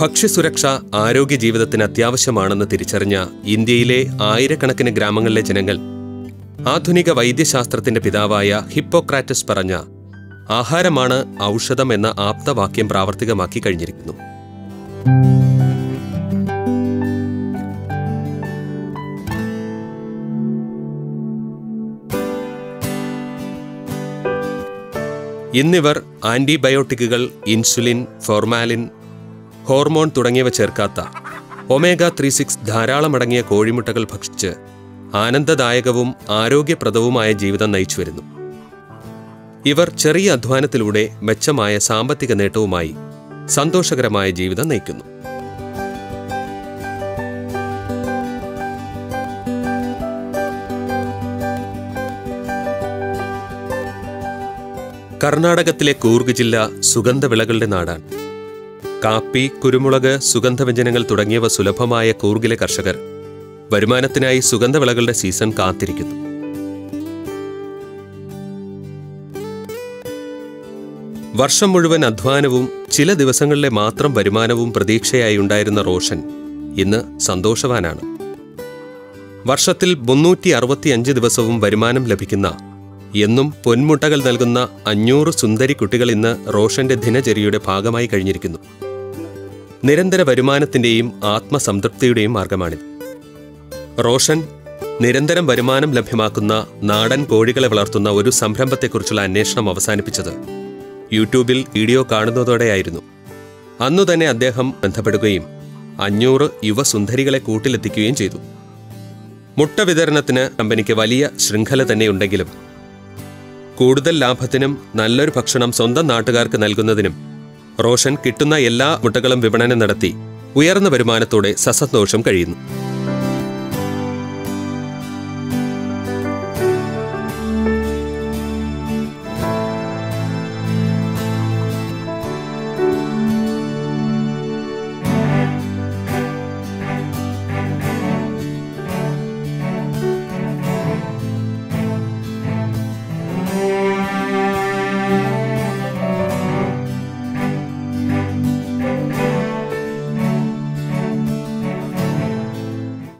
ഭക്ഷ്യസുരക്ഷ ആരോഗ്യ ജീവിതത്തിന് അത്യാവശ്യമാണെന്ന് തിരിച്ചറിഞ്ഞ ഇന്ത്യയിലെ ആയിരക്കണക്കിന് ഗ്രാമങ്ങളിലെ ജനങ്ങൾ ആധുനിക വൈദ്യശാസ്ത്രത്തിന്റെ പിതാവായ ഹിപ്പോക്രാറ്റസ് പറഞ്ഞ ആഹാരമാണ് ഔഷധം എന്ന ആപ്തവാക്യം പ്രാവർത്തികമാക്കി കഴിഞ്ഞിരിക്കുന്നു ഇന്നിവർ ആന്റിബയോട്ടിക്കുകൾ ഇൻസുലിൻ ഫോർമാലിൻ ഹോർമോൺ തുടങ്ങിയവ ചേർക്കാത്ത ഒമേഗ ത്രീ സിക്സ് ധാരാളമടങ്ങിയ കോഴിമുട്ടകൾ ഭക്ഷിച്ച് ആനന്ദദായകവും ആരോഗ്യപ്രദവുമായ ജീവിതം നയിച്ചു വരുന്നു ഇവർ ചെറിയ അധ്വാനത്തിലൂടെ മെച്ചമായ സാമ്പത്തിക നേട്ടവുമായി സന്തോഷകരമായ ജീവിതം നയിക്കുന്നു കർണാടകത്തിലെ കൂർഗ് ജില്ല സുഗന്ധവിളകളുടെ നാടാണ് കാപ്പി കുരുമുളക് സുഗന്ധവ്യഞ്ജനങ്ങൾ തുടങ്ങിയവ സുലഭമായ കൂർഗിലെ കർഷകർ വരുമാനത്തിനായി സുഗന്ധവിളകളുടെ സീസൺ കാത്തിരിക്കുന്നു വർഷം മുഴുവൻ അധ്വാനവും ചില ദിവസങ്ങളിലെ മാത്രം വരുമാനവും പ്രതീക്ഷയായി ഉണ്ടായിരുന്ന റോഷൻ ഇന്ന് സന്തോഷവാനാണ് വർഷത്തിൽ മുന്നൂറ്റി അറുപത്തിയഞ്ച് ദിവസവും വരുമാനം ലഭിക്കുന്ന എന്നും പൊന്മുട്ടകൾ നൽകുന്ന അഞ്ഞൂറ് സുന്ദരി കുട്ടികൾ ഇന്ന് റോഷന്റെ ദിനചര്യയുടെ ഭാഗമായി കഴിഞ്ഞിരിക്കുന്നു നിരന്തര വരുമാനത്തിന്റെയും ആത്മസംതൃപ്തിയുടെയും മാർഗമാണിത് റോഷൻ നിരന്തരം വരുമാനം ലഭ്യമാക്കുന്ന നാടൻ കോഴികളെ വളർത്തുന്ന ഒരു സംരംഭത്തെക്കുറിച്ചുള്ള അന്വേഷണം അവസാനിപ്പിച്ചത് യൂട്യൂബിൽ വീഡിയോ കാണുന്നതോടെയായിരുന്നു അന്നു തന്നെ അദ്ദേഹം ബന്ധപ്പെടുകയും അഞ്ഞൂറ് യുവസുന്ദരികളെ കൂട്ടിലെത്തിക്കുകയും ചെയ്തു മുട്ട വിതരണത്തിന് കമ്പനിക്ക് വലിയ ശൃംഖല തന്നെയുണ്ടെങ്കിലും കൂടുതൽ ലാഭത്തിനും നല്ലൊരു ഭക്ഷണം സ്വന്തം നാട്ടുകാർക്ക് നൽകുന്നതിനും റോഷൻ കിട്ടുന്ന എല്ലാ മുട്ടകളും വിപണനം നടത്തി ഉയർന്ന വരുമാനത്തോടെ സസന്തോഷം കഴിയുന്നു